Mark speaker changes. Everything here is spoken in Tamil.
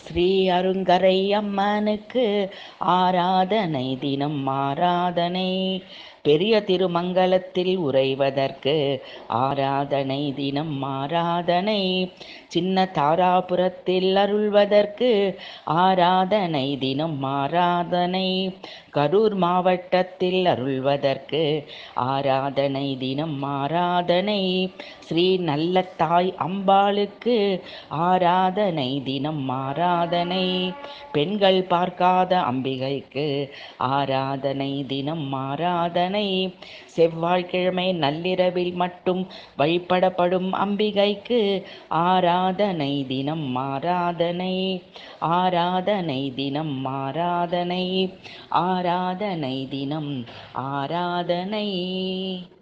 Speaker 1: ஸ்ரீ அருங்கரை அம்மனுக்கு ஆராதனை தினம் ஆராதனை பெரிய திருமங்கலத்தில் உறைவதற்கு ஆராதனை தினம் ஆராதனை சின்ன தாராபுரத்தில் அருள்வதற்கு ஆராதனை தினம் ஆராதனை கரூர் மாவட்டத்தில் அருள்வதற்கு ஆராதனை தினம் ஆராதனை ஸ்ரீ நல்ல தாய் அம்பாளுக்கு ஆராதனை தினம் ஆராதனை பெண்கள் பார்க்காத அம்பிகைக்கு ஆராதனை தினம் ஆராதனை செவ்வாய்க்கிழமை நள்ளிரவில் மட்டும் வழிபடப்படும் அம்பிகைக்கு ஆராதனை தினம் ஆராதனை ஆராதனை தினம் ஆராதனை ஆராதனை தினம் ஆராதனை